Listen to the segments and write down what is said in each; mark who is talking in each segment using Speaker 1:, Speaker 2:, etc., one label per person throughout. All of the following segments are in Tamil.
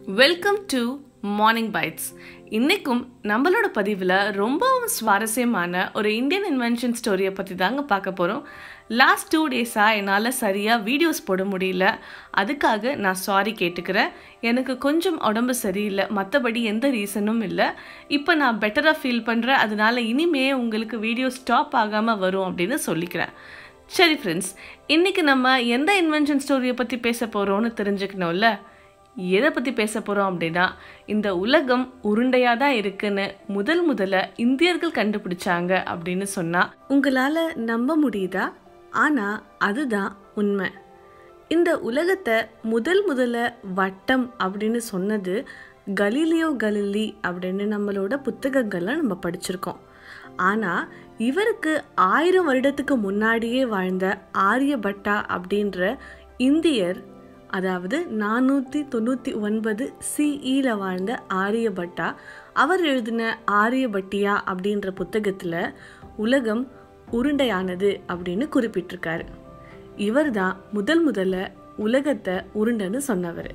Speaker 1: வெல்கம் டு மார்னிங் பைட்ஸ் இன்னைக்கும் நம்மளோட பதிவில் ரொம்பவும் சுவாரஸ்யமான ஒரு இந்தியன் இன்வென்ஷன் ஸ்டோரியை பற்றி தாங்க பார்க்க போகிறோம் லாஸ்ட் டூ டேஸாக என்னால் சரியாக வீடியோஸ் போட முடியல அதுக்காக நான் சாரி கேட்டுக்கிறேன் எனக்கு கொஞ்சம் உடம்பு சரியில்லை மற்றபடி எந்த ரீசனும் இல்லை இப்போ நான் பெட்டராக ஃபீல் பண்ணுறேன் அதனால இனிமே உங்களுக்கு வீடியோ ஸ்டாப் ஆகாமல் வரும் அப்படின்னு சொல்லிக்கிறேன் சரி ஃப்ரெண்ட்ஸ் இன்றைக்கி நம்ம எந்த இன்வென்ஷன் ஸ்டோரியை பற்றி பேச போகிறோம்னு தெரிஞ்சுக்கணும்ல எதை பற்றி பேச போகிறோம் அப்படின்னா இந்த உலகம் உருண்டையாக தான் இருக்குன்னு முதல் முதல்ல இந்தியர்கள் கண்டுபிடிச்சாங்க அப்படின்னு சொன்னால் உங்களால் நம்ப முடியுதா ஆனால் அதுதான் உண்மை இந்த உலகத்தை முதல் முதல்ல வட்டம் அப்படின்னு சொன்னது கலீலியோ கலிலி அப்படின்னு நம்மளோட புத்தகங்கள்ல நம்ம படிச்சிருக்கோம் ஆனால் இவருக்கு ஆயிரம் வருடத்துக்கு முன்னாடியே வாழ்ந்த ஆரியபட்டா அப்படின்ற இந்தியர் அதாவது நானூற்றி தொண்ணூற்றி ஒன்பது சிஇல வாழ்ந்த ஆரியபட்டா அவர் எழுதின ஆரியபட்டியா அப்படின்ற புத்தகத்தில் உலகம் உருண்டையானது அப்படின்னு குறிப்பிட்டிருக்காரு இவர் தான் முதல் முதல்ல உலகத்தை உருண்டைன்னு சொன்னவர்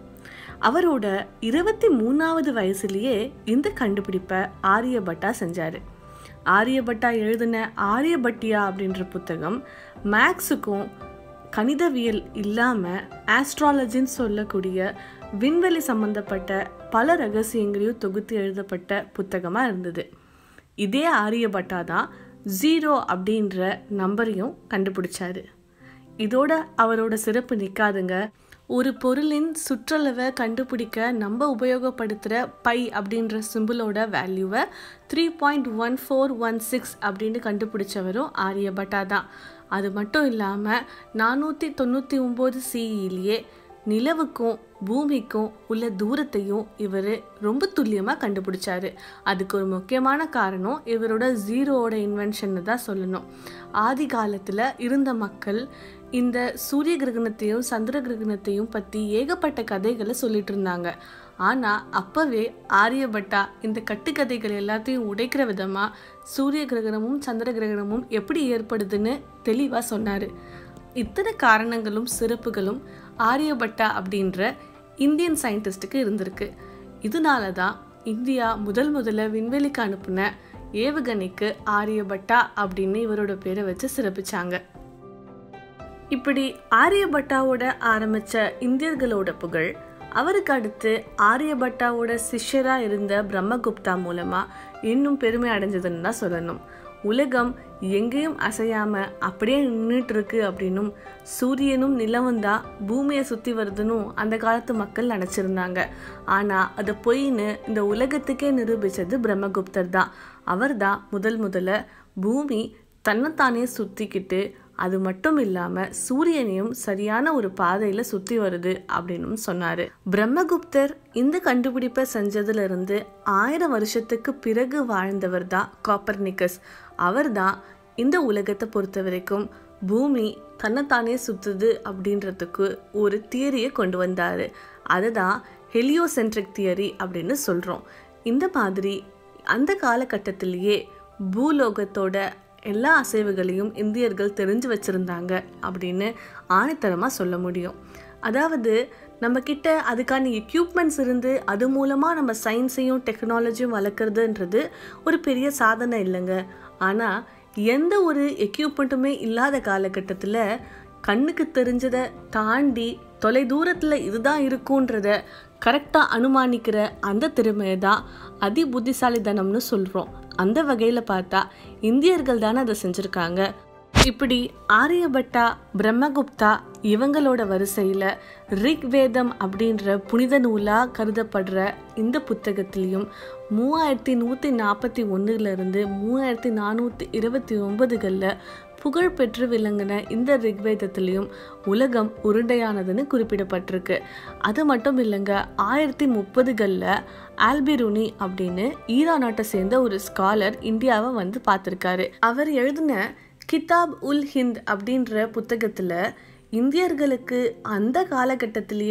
Speaker 1: அவரோட இருபத்தி மூணாவது வயசுலேயே இந்த கண்டுபிடிப்பை ஆரியபட்டா செஞ்சார் ஆரியபட்டா எழுதின ஆரியபட்டியா அப்படின்ற புத்தகம் மேக்ஸுக்கும் கணிதவியல் இல்லாமல் ஆஸ்ட்ராலஜின்னு சொல்லக்கூடிய விண்வெளி சம்பந்தப்பட்ட பல ரகசியங்களையும் தொகுத்து எழுதப்பட்ட புத்தகமாக இருந்தது இதே ஆரியபட்டா தான் ஜீரோ அப்படின்ற நம்பரையும் கண்டுபிடிச்சாரு இதோட அவரோட சிறப்பு நிற்காதுங்க ஒரு பொருளின் சுற்றளவை கண்டுபிடிக்க நம்ம உபயோகப்படுத்துகிற பை அப்படின்ற சிம்பிளோட வேல்யூவை three point one four one six அப்படின்னு கண்டுபிடிச்சவரும் ஆரியபட்டா தான் அது மட்டும் இல்லாமல் நானூற்றி தொண்ணூற்றி ஒம்பது சிஇலேயே நிலவுக்கும் பூமிக்கும் உள்ள தூரத்தையும் இவர் ரொம்ப துல்லியமாக கண்டுபிடிச்சாரு அதுக்கு ஒரு முக்கியமான காரணம் இவரோட ஜீரோவோட இன்வென்ஷன்னு தான் சொல்லணும் ஆதி காலத்தில் இருந்த மக்கள் இந்த சூரிய கிரகணத்தையும் சந்திர கிரகணத்தையும் பற்றி ஏகப்பட்ட கதைகளை சொல்லிட்டு இருந்தாங்க ஆனால் அப்போவே ஆரியபட்டா இந்த கட்டுக்கதைகள் எல்லாத்தையும் உடைக்கிற விதமாக சூரிய கிரகணமும் சந்திர கிரகணமும் எப்படி ஏற்படுதுன்னு தெளிவாக சொன்னார் இத்தனை காரணங்களும் சிறப்புகளும் ஆரியபட்டா அப்படின்ற இந்தியன் சயின்டிஸ்ட்டுக்கு இருந்திருக்கு இதனால தான் இந்தியா முதல் முதல்ல விண்வெளிக்கு அனுப்புன ஏவுகணைக்கு ஆரியபட்டா அப்படின்னு இவரோட பேரை வச்சு சிறப்பிச்சாங்க இப்படி ஆரியபட்டாவோட ஆரம்பித்த இந்தியர்களோட புகழ் அவருக்கு அடுத்து ஆரியபட்டாவோட சிஷ்யராக இருந்த பிரம்மகுப்தா மூலமாக இன்னும் பெருமை அடைஞ்சதுன்னு தான் சொல்லணும் உலகம் எங்கேயும் அசையாம அப்படியே நின்றுட்டு இருக்கு அப்படின்னும் சூரியனும் நிலவும் தான் பூமியை சுற்றி வருதுன்னும் அந்த காலத்து மக்கள் நினச்சிருந்தாங்க ஆனால் அது பொய்ன்னு இந்த உலகத்துக்கே நிரூபித்தது பிரம்மகுப்தர் தான் அவர் தான் முதல் முதல்ல பூமி தன்னைத்தானே சுற்றிக்கிட்டு அது மட்டும் இல்லாமல் சூரியனையும் சரியான ஒரு பாதையில் சுற்றி வருது அப்படின்னு சொன்னார் பிரம்மகுப்தர் இந்த கண்டுபிடிப்பை செஞ்சதுலேருந்து ஆயிரம் வருஷத்துக்கு பிறகு வாழ்ந்தவர் தான் காப்பர்னிக்கஸ் அவர் தான் இந்த உலகத்தை பொறுத்த வரைக்கும் பூமி தன்னைத்தானே சுற்றுது அப்படின்றதுக்கு ஒரு தியரியை கொண்டு வந்தார் அதுதான் ஹெலியோசென்ட்ரிக் தியரி அப்படின்னு சொல்கிறோம் இந்த மாதிரி அந்த காலகட்டத்திலேயே பூலோகத்தோட எல்லா அசைவுகளையும் இந்தியர்கள் தெரிஞ்சு வச்சுருந்தாங்க அப்படின்னு ஆணித்தரமாக சொல்ல முடியும் அதாவது நம்ம கிட்ட அதுக்கான எக்யூப்மெண்ட்ஸ் இருந்து அது மூலமாக நம்ம சயின்ஸையும் டெக்னாலஜியும் வளர்க்குறதுன்றது ஒரு பெரிய சாதனை இல்லைங்க ஆனால் எந்த ஒரு எக்யூப்மெண்ட்டுமே இல்லாத காலகட்டத்தில் கண்ணுக்கு தெரிஞ்சதை தாண்டி தொலை தூரத்தில் இதுதான் இருக்குன்றத கரெக்டாக அனுமானிக்கிற அந்த திறமையை தான் அதி புத்திசாலித்தனம்னு சொல்கிறோம் அந்த வகையில் பார்த்தா இந்தியர்கள் தானே அதை செஞ்சுருக்காங்க இப்படி ஆரியபட்டா பிரம்மகுப்தா இவங்களோட வரிசையில் ரிக்வேதம் அப்படின்ற புனித நூலாக கருதப்படுற இந்த புத்தகத்திலையும் மூவாயிரத்தி நூற்றி நாற்பத்தி ஒன்றுலேருந்து மூவாயிரத்தி நானூற்றி இருபத்தி ஒன்பதுகளில் புகழ் பெற்று விளங்கின இந்த ரிக்வேதத்திலையும் உலகம் உருண்டையானதுன்னு குறிப்பிடப்பட்டிருக்கு அது மட்டும் இல்லைங்க ஆயிரத்தி முப்பதுகளில் ஆல்பிருனி அப்படின்னு ஈரா நாட்டை சேர்ந்த ஒரு ஸ்காலர் இந்தியாவை வந்து பார்த்துருக்காரு அவர் எழுதின கிதாப் உல் ஹிந்த் அப்படின்ற புத்தகத்தில் இந்தியர்களுக்கு அந்த காலகட்டத்திலேயே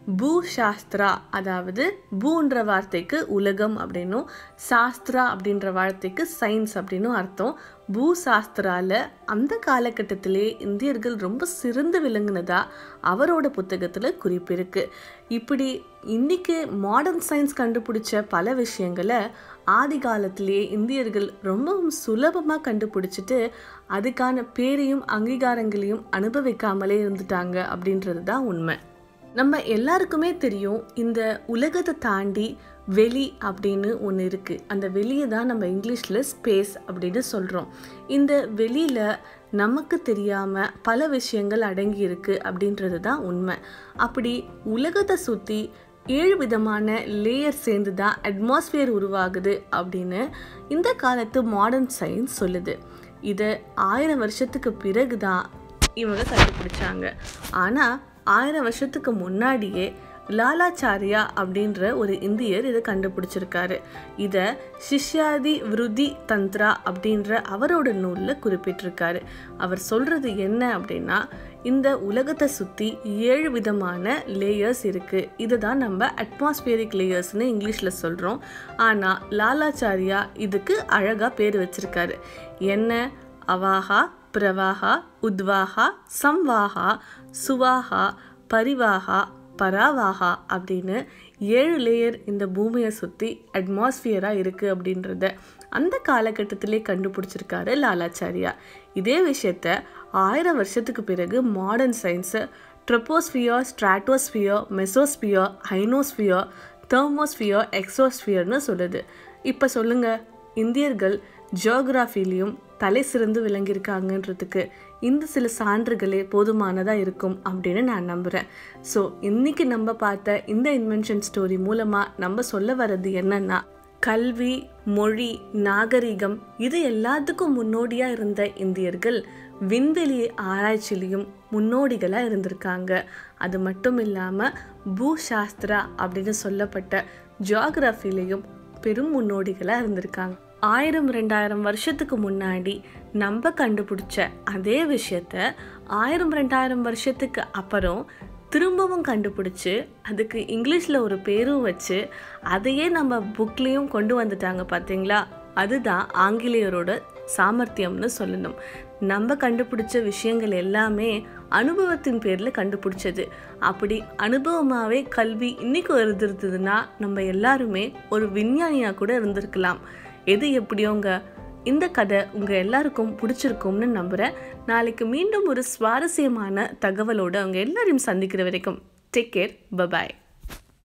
Speaker 1: பூ சாஸ்திரா அதாவது பூன்ற வார்த்தைக்கு உலகம் அப்படின்னும் சாஸ்திரா அப்படின்ற வார்த்தைக்கு சயின்ஸ் அப்படின்னும் அர்த்தம் பூ சாஸ்திரால அந்த காலகட்டத்திலே இந்தியர்கள் ரொம்ப சிறந்து விளங்குனதா அவரோட புத்தகத்தில் குறிப்பு இருக்கு இப்படி இன்னைக்கு மாடர்ன் சயின்ஸ் கண்டுபிடிச்ச பல விஷயங்களை ஆதி காலத்திலேயே இந்தியர்கள் ரொம்பவும் சுலபமாக கண்டுபிடிச்சிட்டு அதுக்கான பேரையும் அங்கீகாரங்களையும் அனுபவிக்காமலே இருந்துட்டாங்க அப்படின்றது தான் உண்மை நம்ம எல்லாருக்குமே தெரியும் இந்த உலகத்தை தாண்டி வெளி அப்படின்னு ஒன்று இருக்குது அந்த வெளியை தான் நம்ம இங்கிலீஷில் ஸ்பேஸ் அப்படின்னு சொல்கிறோம் இந்த வெளியில் நமக்கு தெரியாமல் பல விஷயங்கள் அடங்கி இருக்கு அப்படின்றது தான் உண்மை அப்படி உலகத்தை சுற்றி ஏழு விதமான லேயர் சேர்ந்து தான் அட்மாஸ்பியர் உருவாகுது அப்படின்னு இந்த காலத்து மாடர்ன் சயின்ஸ் சொல்லுது இது ஆயிரம் வருஷத்துக்கு பிறகு தான் இவங்க கண்டுபிடிச்சாங்க ஆனால் ஆயிரம் வருஷத்துக்கு முன்னாடியே லாலாச்சாரியா அப்படின்ற ஒரு இந்தியர் இதை கண்டுபிடிச்சிருக்காரு இதை சிஷ்யாதி விருதி தந்த்ரா அப்படின்ற அவரோட நூலில் குறிப்பிட்டிருக்காரு அவர் சொல்றது என்ன அப்படின்னா இந்த உலகத்தை சுற்றி ஏழு விதமான லேயர்ஸ் இருக்குது இதுதான் நம்ம அட்மாஸ்பியரிக் லேயர்ஸ்னு இங்கிலீஷில் சொல்கிறோம் ஆனால் லாலாச்சாரியா இதுக்கு அழகாக பேர் வச்சிருக்காரு என்ன அவாஹா பிரவாஹா உத்வாஹா சம்வாஹா சுவாஹா பரிவாஹா பராவாஹா அப்படின்னு ஏழு லேயர் இந்த பூமியை சுற்றி அட்மாஸ்பியராக இருக்குது அப்படின்றத அந்த காலகட்டத்திலே கண்டுபிடிச்சிருக்காரு லாலாச்சாரியா இதே விஷயத்த ஆயிரம் வருஷத்துக்கு பிறகு modern science troposphere stratosphere mesosphere ionosphere thermosphere எக்ஸோஸ்பியர்னு சொல்லுது இப்போ சொல்லுங்கள் இந்தியர்கள் ஜியோகிராஃபிலையும் தலை சிறந்து விளங்கியிருக்காங்கன்றதுக்கு இந்த சில சான்றுகளே போதுமானதாக இருக்கும் அப்படின்னு நான் நம்புகிறேன் ஸோ இன்னைக்கு நம்ம பார்த்த இந்த இன்வென்ஷன் ஸ்டோரி மூலமாக நம்ம சொல்ல வர்றது என்னன்னா கல்வி மொழி நாகரிகம் இது எல்லாத்துக்கும் முன்னோடியாக இருந்த இந்தியர்கள் விண்வெளி ஆராய்ச்சியிலையும் முன்னோடிகளாக இருந்திருக்காங்க அது மட்டும் இல்லாமல் பூசாஸ்திரா அப்படின்னு சொல்லப்பட்ட ஜியாகிரஃபிலையும் பெரும் முன்னோடிகளாக இருந்திருக்காங்க ஆயிரம் ரெண்டாயிரம் வருஷத்துக்கு முன்னாடி நம்ம கண்டுபிடிச்ச அதே விஷயத்த ஆயிரம் ரெண்டாயிரம் வருஷத்துக்கு அப்புறம் திரும்பவும் கண்டுபிடிச்சி அதுக்கு இங்கிலீஷில் ஒரு பேரும் வச்சு அதையே நம்ம புக்லேயும் கொண்டு வந்துட்டாங்க பார்த்தீங்களா அதுதான் ஆங்கிலேயரோட சாமர்த்தியம்னு சொல்லணும் நம்ம கண்டுபிடிச்ச விஷயங்கள் எல்லாமே அனுபவத்தின் பேரில் கண்டுபிடிச்சது அப்படி அனுபவமாகவே கல்வி இன்னைக்கு இருந்திருந்ததுன்னா நம்ம எல்லாருமே ஒரு விஞ்ஞானியாக கூட இருந்திருக்கலாம் எது எப்படியோங்க இந்த கதை உங்கள் எல்லாருக்கும் பிடிச்சிருக்கும்னு நம்புகிறேன் நாளைக்கு மீண்டும் ஒரு சுவாரஸ்யமான தகவலோடு அவங்க எல்லாரையும் சந்திக்கிற வரைக்கும் டேக் கேர் பபாய்